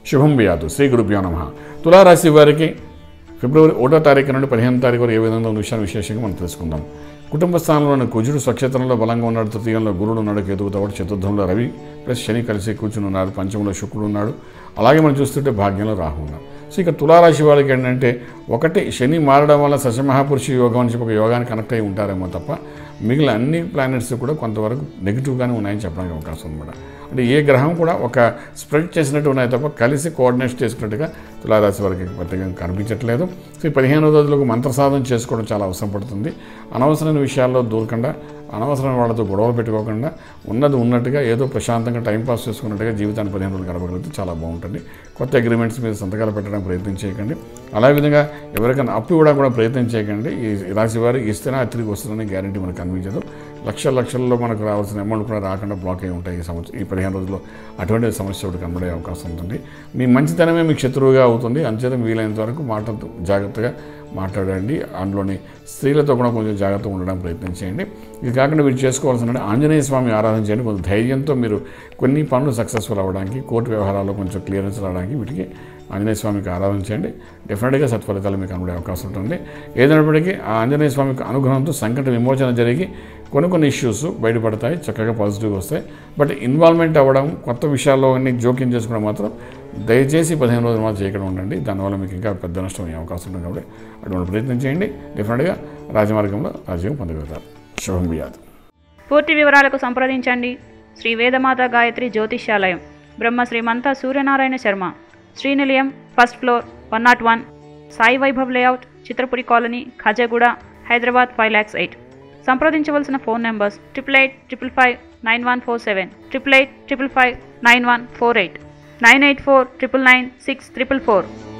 శుభం వ్యాధు శ్రీ గురుభ్యో నమ తులారాశి వారికి ఫిబ్రవరి ఒకటో తారీఖు నుండి పదిహేను తారీఖు వరకు ఏ విధంగా ఉన్న విషయాన్ని విశేషంగా మనం తెలుసుకుందాం కుటుంబ స్థానంలోని కుజుడు స్వక్షేత్రంలో బలంగా ఉన్నాడు తృతీయంలో గురుడు ఉన్నాడు కేతువుతో పాటు చతుర్థంలో రవి ప్లస్ శని కలిసి కూర్చుని ఉన్నాడు పంచమంలో శుక్రుడు ఉన్నాడు అలాగే మనం చూస్తుంటే భాగ్యంలో రాహు ఉన్నాడు సో ఇక తులారాశి వాళ్ళకి ఏంటంటే ఒకటి శని మారడం వల్ల సశమహాపురుష యోగం అని చెప్పి ఒక యోగానికి కనెక్ట్ అయి ఉంటారేమో తప్ప మిగిలిన అన్ని ప్లానెట్స్ కూడా కొంతవరకు నెగిటివ్గానే ఉన్నాయని చెప్పడానికి అవకాశం అనమాట అంటే ఏ గ్రహం కూడా ఒక స్ప్రెడ్ చేసినట్టు ఉన్నాయి తప్ప కలిసి కోఆర్డినేట్ చేసుకున్నట్టుగా తులారాశి వారికి పెద్దగా కనిపించట్లేదు సో ఈ పదిహేను రోజులకు మంత్ర సాధన చేసుకోవడం చాలా అవసరం పడుతుంది అనవసరమైన విషయాల్లో దూరకుండా అనవసరమైన వాళ్ళతో గొడవలు పెట్టుకోకుండా ఉన్నది ఉన్నట్టుగా ఏదో ప్రశాంతంగా టైంపాస్ చేసుకున్నట్టుగా జీవితాన్ని పదిహేను రోజులు గడపగలిగితే చాలా బాగుంటుంది కొత్త అగ్రిమెంట్స్ మీద సంతకాలు పెట్టడానికి ప్రయత్నం చేయకండి అలావిధంగా ఎవరికైనా అప్పు ఇవ్వడానికి కూడా ప్రయత్నం చేయకండి ఈ రాశి వారు ఇస్తేనే అది తిరిగి వస్తుందని గ్యారంటీ మనకు కనిపించదు లక్షల లక్షల్లో మనకు రావాల్సిన అమౌంట్ కూడా రాకుండా బ్లాక్ అయి ఉంటాయి ఈ సంవత్సరం ఈ పదిహేను రోజుల్లో అటువంటి సమస్య ఒకటి కనబడే అవకాశం ఉంటుంది మీ మంచితనమే మీకు శత్రువుగా అవుతుంది అంచేత వీలైనంత వరకు మాటలతో జాగ్రత్తగా మాట్లాడండి అందులోని స్త్రీలతో కూడా కొంచెం జాగ్రత్తగా ఉండడానికి ప్రయత్నం చేయండి ఇది కాకుండా మీరు చేసుకోవాల్సిన ఆంజనేయ స్వామి ఆరాధన చేయండి కొంచెం ధైర్యంతో మీరు కొన్ని పనులు సక్సెస్ఫుల్ అవ్వడానికి కోర్టు వ్యవహారాల్లో కొంచెం క్లియరెన్స్ రావడానికి వీటికి ఆంజనేయ స్వామికి ఆరాధన చేయండి డెఫినెట్గా సత్ఫలితాలు మీకు కనబడే అవకాశం ఉంటుంది ఏదైనప్పటికీ ఆ ఆంజనేయ స్వామికి అనుగ్రహంతో సంకట విమోచన జరిగి కొన్ని కొన్ని ఇష్యూస్ బయటపడతాయి చక్కగా పాజిటివ్గా వస్తాయి బట్ ఇన్వాల్వ్మెంట్ అవ్వడం కొత్త విషయాల్లో అన్ని జోక్యం చేసుకోవడం మాత్రం దయచేసి పదిహేను రోజులు మాత్రం చేయకుండా ఉండండి దానివల్ల మీకు ఇంకా పెద్ద నష్టం అయ్యే అవకాశం ఉంటుంది కాబట్టి అటువంటి ప్రయత్నం చేయండి డెఫినెట్గా రాజమార్గంలో రాజ్యం పొందగలుగుతారు శుభం బియాదు పూర్తి వివరాలకు సంప్రదించండి Shri Vedamata Gayatri Jyotishyalayam Brahma Srimantha Suryanarayana Sharma Srinilayam first floor one not one Sai Vaibhav layout Chitrapuri colony Khajaguda Hyderabad five lakhs eight సంప్రదించవలసిన phone numbers triple eight triple five nine one four seven triple eight triple five nine one four eight nine eight four triple nine six triple four